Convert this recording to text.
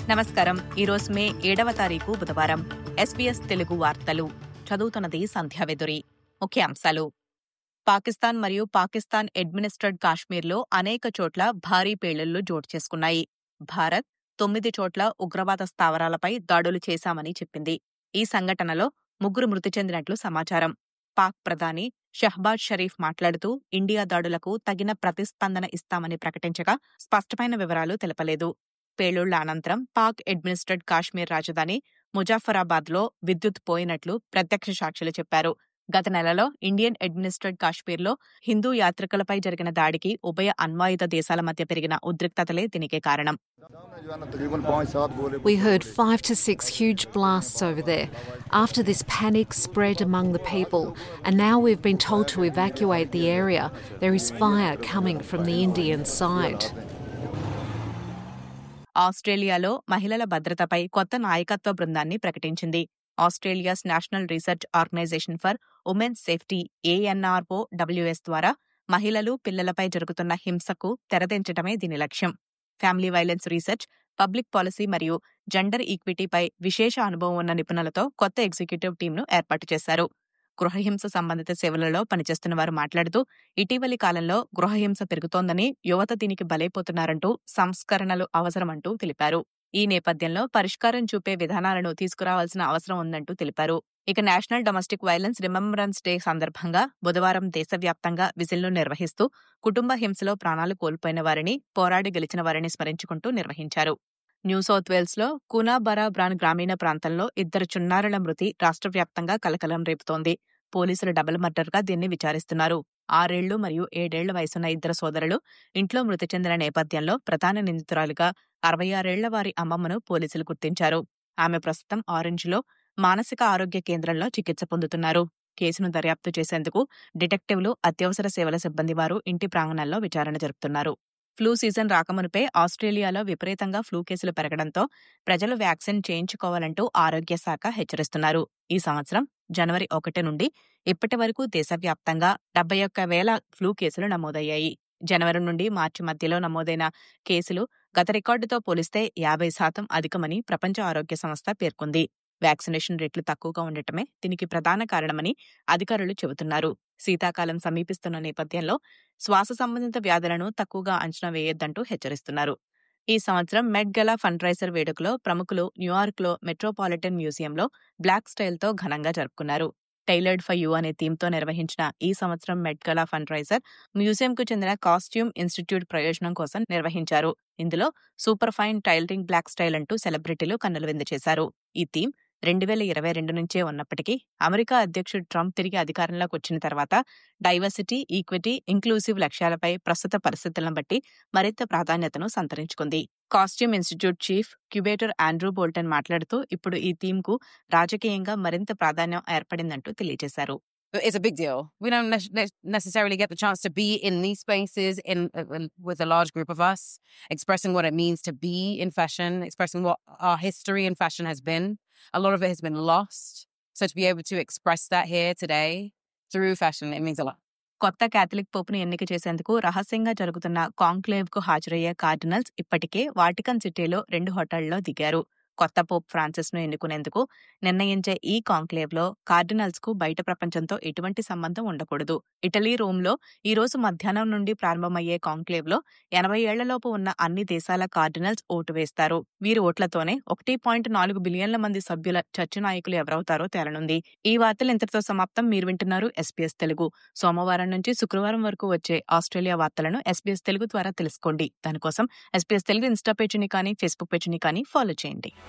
నమస్కారం ఈరోజు మే ఏడవ తారీఖు బుధవారం ఎస్బీఎస్ తెలుగు వార్తలు చదువుతున్నది సంధ్యావెదురి ముఖ్యాంశాలు పాకిస్తాన్ మరియు పాకిస్తాన్ అడ్మినిస్ట్రేడ్ కాశ్మీర్లో అనేక చోట్ల భారీ పేలుళ్లు చోటు చేసుకున్నాయి భారత్ తొమ్మిది చోట్ల ఉగ్రవాద స్థావరాలపై దాడులు చేశామని చెప్పింది ఈ సంఘటనలో ముగ్గురు మృతి చెందినట్లు సమాచారం పాక్ ప్రధాని షహబాజ్ షరీఫ్ మాట్లాడుతూ ఇండియా దాడులకు తగిన ప్రతిస్పందన ఇస్తామని ప్రకటించగా స్పష్టమైన వివరాలు తెలపలేదు పేలుళ్ల అనంతరం పాక్ అడ్మినిస్ట్రేడ్ కాశ్మీర్ రాజధాని ముజాఫరాబాద్లో విద్యుత్ పోయినట్లు ప్రత్యక్ష సాక్షులు చెప్పారు గత నెలలో ఇండియన్ అడ్మినిస్ట్రేడ్ కాశ్మీర్లో హిందూ యాత్రికులపై జరిగిన దాడికి ఉభయ అణ్వాయుధ దేశాల మధ్య పెరిగిన ఉద్రిక్తతలే దీనికి కారణం We heard five to six huge blasts over there. After this, panic spread among the people, and now we've been told to evacuate the area. There is fire coming from the Indian side. ఆస్ట్రేలియాలో మహిళల భద్రతపై కొత్త నాయకత్వ బృందాన్ని ప్రకటించింది Australia's national research organisation for women's safety ANROWS ద్వారా మహిళలు పిల్లలపై జరుగుతున్న హింసకు తెరదించడమే దీని లక్ష్యం family violence research public policy మరియు జెండర్ ఈక్విటీపై విశేష అనుభవం ఉన్న నిపుణులతో కొత్త ఎగ్జిక్యూటివ్ టీంను ఏర్పాటు చేశారు గృహహింస సంబంధిత సేవలలో పనిచేస్తున్న వారు మాట్లాడుతూ ఇటీవలి కాలంలో గృహహింస పెరుగుతోందని యువత దీనికి బలైపోతున్నారంటూ సంస్కరణలు అవసరమంటూ తెలిపారు ఈ నేపథ్యంలో పరిష్కారం చూపే విధానాలను తీసుకురావాల్సిన అవసరం ఉందంటూ తెలిపారు ఇక national domestic violence remembrance day సందర్భంగా బుధవారం దేశవ్యాప్తంగా విజిల్ను నిర్వహిస్తూ కుటుంబ హింసలో ప్రాణాలు కోల్పోయిన వారిని పోరాడి గెలిచిన వారిని స్మరించుకుంటూ నిర్వహించారు న్యూ సౌత్ వేల్స్ లో కునాబరా బ్రాన్ గ్రామీణ ప్రాంతంలో ఇద్దరు చిన్నారుల మృతి రాష్ట్ర వ్యాప్తంగా కలకలం రేపుతోంది పోలీసులు డబుల్ మర్డర్గా దీన్ని విచారిస్తున్నారు ఆరేళ్లు మరియు ఏడేళ్ల వయసున్న ఇద్దరు సోదరులు ఇంట్లో మృతి చెందిన నేపథ్యంలో ప్రధాన నిందితురాలిగా అరవై ఆరేళ్ల వారి అమ్మమ్మను పోలీసులు గుర్తించారు ఆమె ప్రస్తుతం ఆరెంజ్లో మానసిక ఆరోగ్య కేంద్రంలో చికిత్స పొందుతున్నారు కేసును దర్యాప్తు చేసేందుకు డిటెక్టివ్లు అత్యవసర సేవల సిబ్బంది వారు ఇంటి ప్రాంగణంలో విచారణ జరుపుతున్నారు ఫ్లూ సీజన్ రాకమునిపే ఆస్ట్రేలియాలో విపరీతంగా ఫ్లూ కేసులు పెరగడంతో ప్రజలు వ్యాక్సిన్ చేయించుకోవాలంటూ ఆరోగ్య శాఖ హెచ్చరిస్తున్నారు ఈ సంవత్సరం జనవరి ఒకటి నుండి ఇప్పటి వరకు దేశవ్యాప్తంగా డెబ్బై ఒక్క వేల ఫ్లూ కేసులు నమోదయ్యాయి జనవరి నుండి మార్చి మధ్యలో నమోదైన కేసులు గత రికార్డుతో పోలిస్తే యాభై శాతం అధికమని ప్రపంచ ఆరోగ్య సంస్థ పేర్కొంది వ్యాక్సినేషన్ రేట్లు తక్కువగా ఉండటమే దీనికి ప్రధాన కారణమని అధికారులు చెబుతున్నారు శీతాకాలం సమీపిస్తున్న నేపథ్యంలో శ్వాస సంబంధిత వ్యాధులను తక్కువగా అంచనా వేయొద్దంటూ హెచ్చరిస్తున్నారు ఈ సంవత్సరం మెడ్ గలా ఫండ్ రైజర్ వేడుకలో ప్రముఖులు న్యూయార్క్లో మెట్రోపాలిటన్ మ్యూజియంలో బ్లాక్ స్టైల్తో ఘనంగా జరుపుకున్నారు టైలర్డ్ ఫర్ యూ అనే థీమ్తో నిర్వహించిన ఈ సంవత్సరం మెడ్ గలా ఫండ్ రైజర్ మ్యూజియంకు చెందిన కాస్ట్యూమ్ ఇన్స్టిట్యూట్ ప్రయోజనం కోసం నిర్వహించారు ఇందులో super fine tailoring black style అంటూ సెలబ్రిటీలు కన్నులు విందు చేశారు ఈ థీమ్ రెండు వేల ఇరవై రెండు నుంచే ఉన్నప్పటికీ అమెరికా అధ్యక్షుడు ట్రంప్ తిరిగి అధికారంలోకి వచ్చిన తర్వాత డైవర్సిటీ ఈక్విటీ ఇంక్లూసివ్ లక్ష్యాలపై ప్రస్తుత పరిస్థితులను బట్టి మరింత ప్రాధాన్యతను సంతరించుకుంది costume institute chief curator Andrew Bolton మాట్లాడుతూ ఇప్పుడు ఈ థీమ్ కు రాజకీయంగా మరింత ప్రాధాన్యం ఏర్పడిందంటూ తెలియజేశారు it's a big deal. We don't ne- ne- necessarily get the chance to be in these spaces in, uh, with a large group of us, expressing what it means to be in fashion, expressing what our history in fashion has been. A lot of it has been lost. So to be able to express that here today through fashion, it means a lot. కొత్త Catholic పోపును ఎన్నిక చేసేందుకు రహస్యంగా జరుగుతున్న conclave కు హాజరయ్యే cardinals ఇప్పటికే Vatican సిటీలో రెండు హోటళ్లలో దిగారు కొత్త పోప్ ఫ్రాన్సిస్ ను ఎన్నుకునేందుకు నిర్ణయించే ఈ కాంక్లేవ్ లో కార్డినల్స్ కు బయట ప్రపంచంతో ఎటువంటి సంబంధం ఉండకూడదు ఇటలీ రోమ్ లో ఈ రోజు మధ్యాహ్నం నుండి ప్రారంభమయ్యే కాంక్లేవ్ లో ఎనభై ఏళ్లలోపు ఉన్న అన్ని దేశాల కార్డినల్స్ ఓటు వేస్తారు వీరి ఓట్లతోనే ఒకటి పాయింట్ నాలుగు బిలియన్ల మంది సభ్యుల చర్చ నాయకులు ఎవరవుతారో తేలనుంది ఈ వార్తలు ఇంతటితో సమాప్తం మీరు వింటున్నారు ఎస్పీఎస్ తెలుగు సోమవారం నుంచి శుక్రవారం వరకు వచ్చే ఆస్ట్రేలియా వార్తలను ఎస్పీఎస్ తెలుగు ద్వారా తెలుసుకోండి దానికోసం ఎస్పీఎస్ తెలుగు ఇన్స్టా పేజీని కానీ ఫేస్బుక్ పేజీని కానీ ఫాలో చేయండి